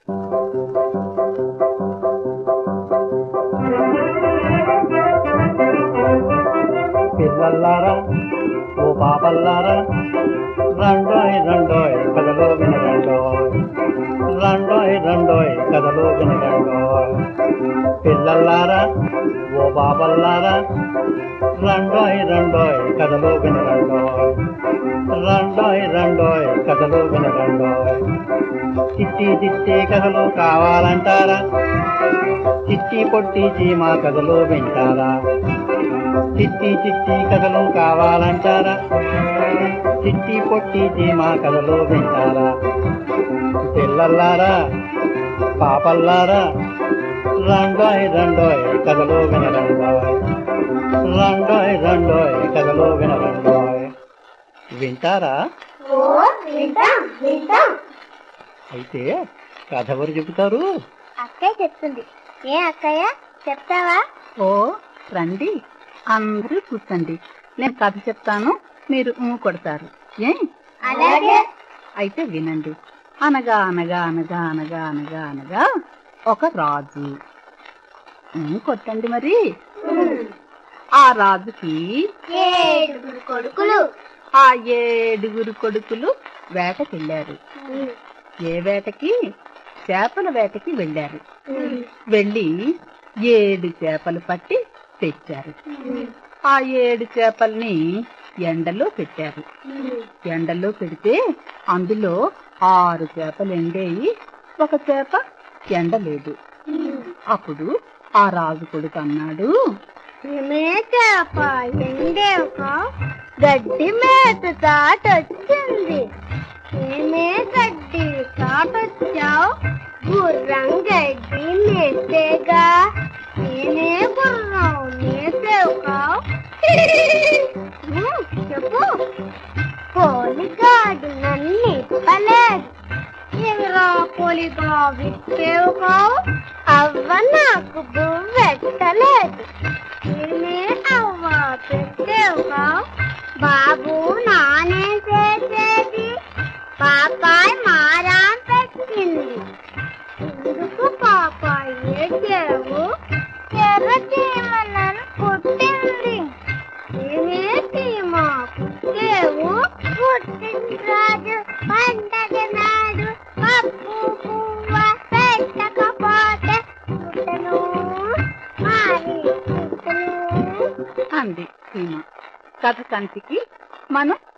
పిల్లల్లారా ఓ పాపల్లారా రండోయ్ రండోయ్ కథలో వినరండోయ్ రండోయ్ రండోయ్ కథలో వినరండోయ్ పిల్లల్లారా ఓ పాపల్లారా రండోయ్ రండోయ్ కథలో వినరండోయ్ రండోయ్ రండోయ్ కథలో వినరండోయ్ చిట్టి చిట్టి కథలు కావాలంటారా చిట్టి పొట్టి చీమ కథలు వింటారా చిట్టి చిట్టి కథలు కావాలంటారా చిట్టి పొట్టి చీమ కథలు వింటారా పిల్లల్లారా పాపల్లారా రండోయ్ రండోయ్ కథలు వినరండోయ్ రండోయ్ రండోయ్ కథలు వినరండోయ్ వింటారా ఓ వింటాం వింటాం అయితే కథ ఎవరు చెబుతారు అక్కయ్య చెప్తుంది ఏ అక్కయ్య చెప్తావా ఓ రండి అందరూ కూర్చోండి నేను కథ చెప్తాను మీరు ఊ కొడతారు ఏ అలాగే అయితే వినండి అనగా అనగా అనగా అనగా అనగా అనగా ఒక రాజు ఊ కొట్టండి మరి ఆ రాజుకి ఏడుగురు కొడుకులు ఆ ఏడుగురు కొడుకులు వేటకెళ్ళారు ఏ వేటకి చేపల వేటకి వెళ్ళారు వెళ్ళి ఏడు చేపలు పట్టి తెచ్చారు ఆ ఏడు చేపల్ని ఎండలో పెట్టారు ఎండలో పెడితే అందులో ఆరు చేపలు ఎండేయి ఒక చేప ఎండలేదు అప్పుడు ఆ రాజు కొడుకు అన్నాడు ఏమే చేప ఎండే ఒక గడ్డి మేత తాటొచ్చింది ఏమే గడ్డి తాటొచ్చావు గుర్రం గడ్డి మేసేగా నేనే గుర్రం మేసేవుగా చెప్పు పోలిగాడు నన్ను ఇప్పలేదు ఎవరా పోలిగా విప్పేవుగా అవ్వ నాకు బువ్వెట్టలేదు నేనే అవ్వ పెట్టేవుగా బాబు నానే చేసేది పాపాయ్ మారాం పెట్టింది ఎందుకు పాపాయ్ ఏడ్చావు ఎర్ర చీమ నన్ను పుట్టింది నేనే చీమ పుట్టేవు పుట్టింది రాజు పండగ నాడు పప్పు పువ్వ పెట్టకపోతే పుట్టను మారి పుట్టను అంది సీమ కథ కంటికి మనం